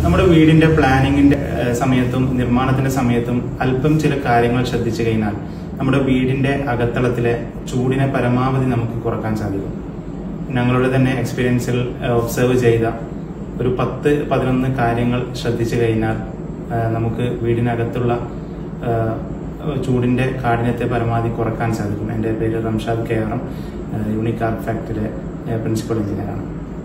നമ്മുടെ വീടിന്റെ പ്ലാനിങ്ങിന്റെ ഏഹ്, സമയത്തും നിർമ്മാണത്തിന്റെ സമയത്തും അല്പം ചില കാര്യങ്ങൾ ശ്രദ്ധിച്ചു കഴിഞ്ഞാൽ നമ്മുടെ വീടിന്റെ അകത്തളത്തിലെ ചൂടിനെ പരമാവധി നമുക്ക് കുറക്കാൻ സാധിക്കും ഞങ്ങളുടെ തന്നെ എക്സ്പീരിയൻസിൽ ഒബ്സർവ് ചെയ്ത ഒരു പത്ത് പതിനൊന്ന് കാര്യങ്ങൾ ശ്രദ്ധിച്ചു കഴിഞ്ഞാൽ ഏഹ്, നമുക്ക് വീടിനകത്തുള്ള ഏഹ്, ചൂടിന്റെ കാഠിന്യത്തെ പരമാവധി കുറക്കാൻ സാധിക്കും എൻ്റെ പേര് Ramshad K R M unique art ഫാക്ടറിയിലെ പ്രിൻസിപ്പൽ എഞ്ചിനീയറാണ്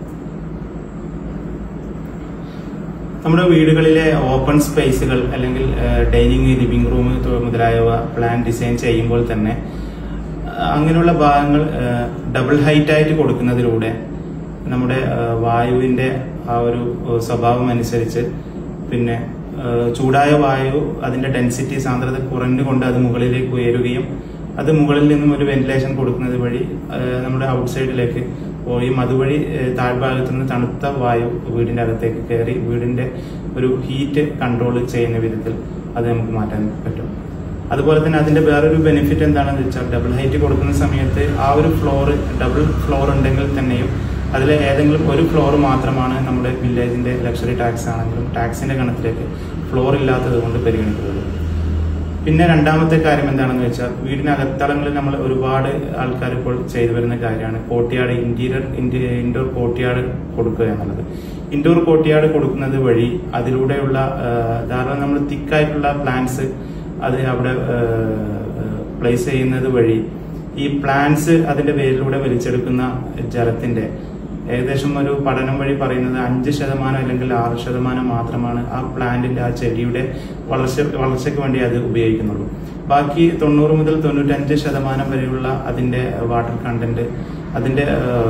നമ്മുടെ വീടുകളിലെ ഓപ്പൺ സ്പേസുകൾ അല്ലെങ്കിൽ ഡൈനിങ് ലിവിംഗ് റൂം മുതലായവ പ്ലാൻ ഡിസൈൻ ചെയ്യുമ്പോൾ തന്നെ ആ, അങ്ങനെയുള്ള ഭാഗങ്ങൾ ഡബിൾ ഹൈറ്റ് ആയിട്ട് കൊടുക്കുന്നതിലൂടെ നമ്മുടെ ആ, വായുവിന്റെ ആ ഒരു ആ, സ്വഭാവം അനുസരിച്ച് പിന്നെ ആ, ചൂടായ വായു അതിന്റെ ഡെൻസിറ്റി സാന്ദ്രത കുറഞ്ഞുകൊണ്ട് അത് മുകളിലേക്ക് ഉയരുകയും അത് മുകളിൽ നിന്നും ഒരു വെന്റിലേഷൻ കൊടുക്കുന്നത് വഴി ആ, നമ്മുടെ ഔട്ട്സൈഡിലേക്ക് പോയും അതുവഴി ആ, താഴ്ഭാഗത്തു നിന്ന് തണുത്ത വായു വീടിന്റെ അകത്തേക്ക് കയറി വീടിന്റെ ഒരു ഹീറ്റ് കൺട്രോൾ ചെയ്യുന്ന വിധത്തിൽ അത് നമുക്ക് മാറ്റാൻ പറ്റും അതുപോലെ തന്നെ അതിന്റെ വേറൊരു ബെനിഫിറ്റ് എന്താണെന്ന് വെച്ചാൽ ഡബിൾ ഹൈറ്റ് കൊടുക്കുന്ന സമയത്ത് ആ ഒരു ഫ്ലോർ ഡബിൾ ഫ്ലോർ ഉണ്ടെങ്കിൽ തന്നെയും അതിൽ ഏതെങ്കിലും ഒരു ഫ്ലോർ മാത്രമാണ് നമ്മുടെ വില്ലേജിന്റെ ലക്ഷറി ടാക്സ് ആണെങ്കിലും ടാക്സിന്റെ ഗണത്തിലേക്ക് ഫ്ലോർ ഇല്ലാത്തത് കൊണ്ട് പരിഗണിക്കുന്നത് പിന്നെ രണ്ടാമത്തെ കാര്യം എന്താണെന്ന് വെച്ചാൽ വീടിനകത്തളങ്ങളിൽ നമ്മൾ ഒരുപാട് ആൾക്കാർ ഇപ്പോൾ ചെയ്തു വരുന്ന കാര്യമാണ് കോട്ടിയാട് ഇന്റീരിയർ ഇൻഡോർ കോട്ടിയാട് കൊടുക്കുക എന്നുള്ളത് ഇൻഡോർ കോട്ടിയാട് കൊടുക്കുന്നത് വഴി അതിലൂടെയുള്ള ആ, ധാരാളം നമ്മൾ തിക്കായിട്ടുള്ള പ്ലാന്റ്സ് അത് അവിടെ പ്ലേസ് ചെയ്യുന്നത് വഴി ഈ പ്ലാന്റ്സ് അതിന്റെ വേരിലൂടെ വലിച്ചെടുക്കുന്ന ജലത്തിന്റെ ഏകദേശം ഒരു പഠനം വഴി പറയുന്നത് അഞ്ച് ശതമാനം അല്ലെങ്കിൽ ആറ് ശതമാനം മാത്രമാണ് ആ പ്ലാന്റിന്റെ ആ ചെടിയുടെ വളർച്ച വളർച്ചയ്ക്ക് വേണ്ടി അത് ഉപയോഗിക്കുന്നുള്ളൂ ബാക്കി തൊണ്ണൂറ് മുതൽ തൊണ്ണൂറ്റഞ്ച് ശതമാനം വരെയുള്ള അതിന്റെ വാട്ടർ കണ്ടന്റ് അതിന്റെ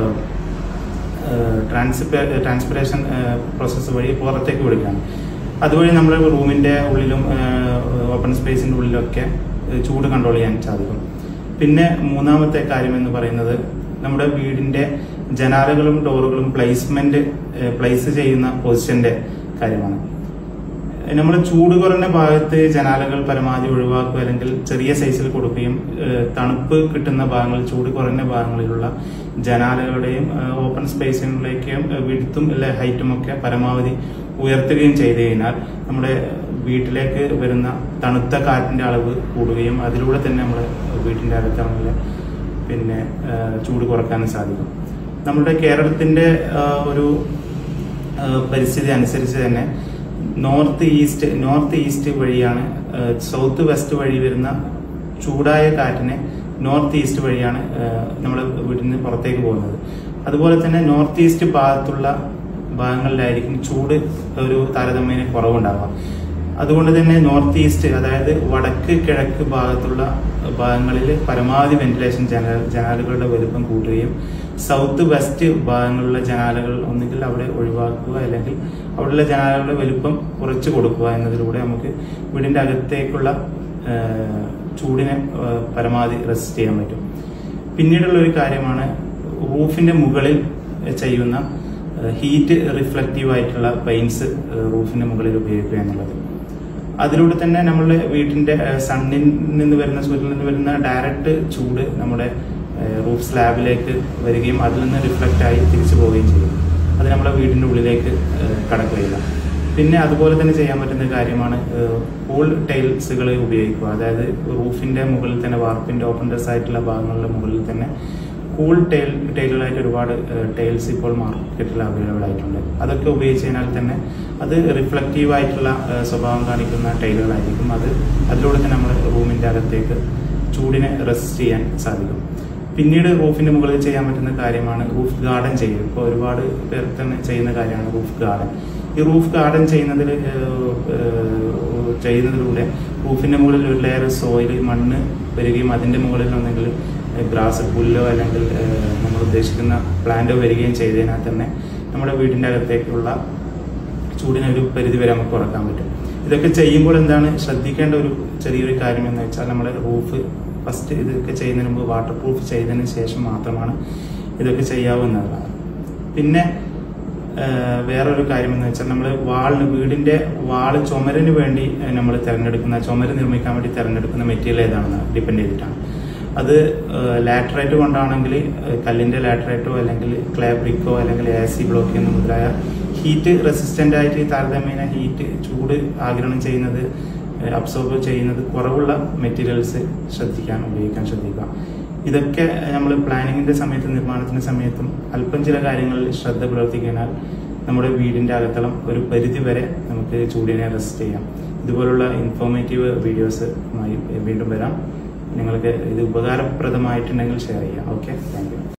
ട്രാൻസ്പെ ട്രാൻസ്പിറേഷൻ പ്രോസസ്സ് വഴി പുറത്തേക്ക് വിടുകയാണ് അതുവഴി നമ്മുടെ റൂമിന്റെ ഉള്ളിലും ഓപ്പൺ സ്പേസിന്റെ ഉള്ളിലൊക്കെ ഏഹ്, ചൂട് കൺട്രോൾ ചെയ്യാൻ സാധിക്കും പിന്നെ മൂന്നാമത്തെ കാര്യം എന്ന് പറയുന്നത് നമ്മുടെ വീടിന്റെ ജനാലകളും ഡോറുകളും പ്ലേസ്മെന്റ് പ്ലേസ് ചെയ്യുന്ന പൊസിഷന്റെ കാര്യമാണ് നമ്മൾ ചൂട് കുറഞ്ഞ ഭാഗത്ത് ജനാലകൾ പരമാവധി ഒഴിവാക്കുക അല്ലെങ്കിൽ ചെറിയ സൈസിൽ കൊടുക്കുകയും ഏഹ്, തണുപ്പ് കിട്ടുന്ന ഭാഗങ്ങളിൽ ചൂട് കുറഞ്ഞ ഭാഗങ്ങളിലുള്ള ജനാലകളുടെയും ഏഹ്, ഓപ്പൺ സ്പേസുകളിലേക്കും വിടുത്തും അല്ലെ ഹൈറ്റും ഒക്കെ പരമാവധി ഉയർത്തുകയും ചെയ്തു കഴിഞ്ഞാൽ നമ്മുടെ വീട്ടിലേക്ക് വരുന്ന തണുത്ത കാറ്റിന്റെ അളവ് കൂടുകയും അതിലൂടെ തന്നെ നമ്മുടെ വീട്ടിന്റെ അകത്തളങ്ങളിലെ പിന്നെ ഏഹ്, ചൂട് കുറക്കാനും സാധിക്കും നമ്മുടെ കേരളത്തിന്റെ ഏഹ്, ഒരു ഏഹ്, പരിസ്ഥിതി അനുസരിച്ച് തന്നെ നോർത്ത് ഈസ്റ്റ് നോർത്ത് ഈസ്റ്റ് വഴിയാണ് ഏഹ്, സൗത്ത് വെസ്റ്റ് വഴി വരുന്ന ചൂടായ കാറ്റിനെ നോർത്ത് ഈസ്റ്റ് വഴിയാണ് ഏഹ്, നമ്മുടെ വീട്ടിൽ നിന്ന് പുറത്തേക്ക് പോകുന്നത് അതുപോലെ തന്നെ നോർത്ത് ഈസ്റ്റ് ഭാഗത്തുള്ള ഭാഗങ്ങളിലായിരിക്കും ചൂട് ഒരു താരതമ്യേന കുറവുണ്ടാവുക അതുകൊണ്ട് തന്നെ നോർത്ത് ഈസ്റ്റ് അതായത് വടക്ക് കിഴക്ക് ഭാഗത്തുള്ള ഭാഗങ്ങളിൽ പരമാവധി വെന്റിലേഷൻ ജനൽ ജനാലുകളുടെ വലുപ്പം കൂട്ടുകയും സൗത്ത് വെസ്റ്റ് ഭാഗങ്ങളിലുള്ള ജനാലകൾ ഒന്നുകിൽ അവിടെ ഒഴിവാക്കുക അല്ലെങ്കിൽ അവിടെയുള്ള ജനാലകളുടെ വലുപ്പം കുറച്ച് കൊടുക്കുക എന്നതിലൂടെ നമുക്ക് വീടിന്റെ അകത്തേക്കുള്ള ആ, ചൂടിനെ ആ, പരമാവധി റെസിസ്റ്റ് ചെയ്യാൻ പറ്റും പിന്നീടുള്ള ഒരു കാര്യമാണ് റൂഫിന്റെ മുകളിൽ ചെയ്യുന്ന ഹീറ്റ് റിഫ്ലക്റ്റീവ് ആയിട്ടുള്ള പെയിന്റ്സ് റൂഫിന്റെ മുകളിൽ ഉപയോഗിക്കുക എന്നുള്ളത് അതിലൂടെ തന്നെ നമ്മുടെ വീട്ടിന്റെ സണ്ണിൽ നിന്ന് വരുന്ന സൂര്യനിൽ നിന്ന് വരുന്ന ഡയറക്റ്റ് ചൂട് നമ്മുടെ റൂഫ് സ്ലാബിലേക്ക് വരികയും അതിൽ നിന്ന് റിഫ്ലക്റ്റ് ആയി തിരിച്ചു പോവുകയും ചെയ്യും അത് നമ്മുടെ വീടിന്റെ ഉള്ളിലേക്ക് ഏഹ്, കടക്കുകയില്ല പിന്നെ അതുപോലെ തന്നെ ചെയ്യാൻ പറ്റുന്ന കാര്യമാണ് കൂൾ ടൈൽസുകൾ ഉപയോഗിക്കുക അതായത് റൂഫിന്റെ മുകളിൽ തന്നെ വാർപ്പിന്റെ ഓപ്പൺ ഡ്രസ് ആയിട്ടുള്ള ഭാഗങ്ങളുടെ മുകളിൽ തന്നെ കൂൾ ടൈൽ ടൈലുകളായിട്ട് ഒരുപാട് ടൈൽസ് ഇപ്പോൾ മാർക്കറ്റിൽ അവൈലബിൾ ആയിട്ടുണ്ട് അതൊക്കെ ഉപയോഗിച്ച് കഴിഞ്ഞാൽ തന്നെ അത് റിഫ്ലക്റ്റീവ് ആയിട്ടുള്ള ഏഹ്, സ്വഭാവം കാണിക്കുന്ന ടൈലുകളായിരിക്കും അത് അതിലൂടെ തന്നെ നമ്മുടെ റൂമിന്റെ അകത്തേക്ക് ചൂടിനെ റെസിസ്റ്റ് ചെയ്യാൻ സാധിക്കും പിന്നീട് റൂഫിന്റെ മുകളിൽ ചെയ്യാൻ പറ്റുന്ന കാര്യമാണ് റൂഫ് ഗാർഡൻ ചെയ്യൽ ഇപ്പോൾ ഒരുപാട് പേർ തന്നെ ചെയ്യുന്ന കാര്യമാണ് റൂഫ് ഗാർഡൻ ഈ റൂഫ് ഗാർഡൻ ചെയ്യുന്നതിൽ ഏഹ്, ഏഹ്, ചെയ്യുന്നതിലൂടെ റൂഫിന്റെ മുകളിൽ ഒരു ലെയർ സോയിൽ മണ്ണ് വരികയും അതിന്റെ മുകളിൽ ഒന്നെങ്കിൽ ഗ്രാസ് പുല്ലോ അല്ലെങ്കിൽ ഏഹ്, നമ്മൾ ഉദ്ദേശിക്കുന്ന പ്ലാന്റോ വരികയും ചെയ്തതിനാൽ തന്നെ നമ്മുടെ വീടിന്റെ അകത്തേക്കുള്ള ചൂടിനെ ഒരു പരിധി വരെ നമുക്ക് കുറക്കാൻ പറ്റും ഇതൊക്കെ ചെയ്യുമ്പോൾ എന്താണ് ശ്രദ്ധിക്കേണ്ട ഒരു ചെറിയൊരു കാര്യം എന്ന് വെച്ചാൽ നമ്മുടെ റൂഫ് ഫസ്റ്റ് ഇതൊക്കെ ചെയ്യുന്നതിന് മുമ്പ് വാട്ടർ പ്രൂഫ് ചെയ്തതിന് ശേഷം മാത്രമാണ് ഇതൊക്കെ ചെയ്യാവുന്നതാണ് പിന്നെ ഏഹ്, വേറൊരു കാര്യം എന്ന് വെച്ചാൽ നമ്മൾ വാളിന് വീടിന്റെ വാള് ചുമരിന് വേണ്ടി നമ്മൾ തിരഞ്ഞെടുക്കുന്ന ചുമര് നിർമ്മിക്കാൻ വേണ്ടി തിരഞ്ഞെടുക്കുന്ന മെറ്റീരിയൽ ഏതാണെന്ന് ഡിപ്പെൻഡ് ചെയ്തിട്ടാണ് അത് ലാറ്ററൈറ്റ് കൊണ്ടാണെങ്കിൽ ഏഹ്, കല്ലിന്റെ ലാറ്ററൈറ്റോ അല്ലെങ്കിൽ ക്ലേ ബ്രിക്കോ അല്ലെങ്കിൽ എ സി ബ്ലോക്ക് എന്ന മുതലായ ഹീറ്റ് റെസിസ്റ്റന്റ് ആയിട്ട് താരതമ്യേന ഹീറ്റ് ചൂട് ആഗിരണം ചെയ്യുന്നത് അബ്സോർബ് ചെയ്യുന്നത് കുറവുള്ള മെറ്റീരിയൽസ് ശ്രദ്ധിക്കാൻ ഉപയോഗിക്കാൻ ശ്രദ്ധിക്കുക ഇതൊക്കെ നമ്മൾ പ്ലാനിങ്ങിന്റെ സമയത്തും നിർമ്മാണത്തിന്റെ സമയത്തും അല്പം ചില കാര്യങ്ങളിൽ ശ്രദ്ധ പുലർത്തി കഴിഞ്ഞാൽ നമ്മുടെ വീടിന്റെ അകത്തളം ഒരു പരിധി വരെ നമുക്ക് ചൂടിനെ റെസിസ്റ്റ് ചെയ്യാം ഇതുപോലുള്ള ഇൻഫോർമേറ്റീവ് വീഡിയോസ് വീണ്ടും വരാം നിങ്ങൾക്ക് ഇത് ഉപകാരപ്രദമായിട്ടുണ്ടെങ്കിൽ ഷെയർ ചെയ്യാം ഓക്കെ താങ്ക് യു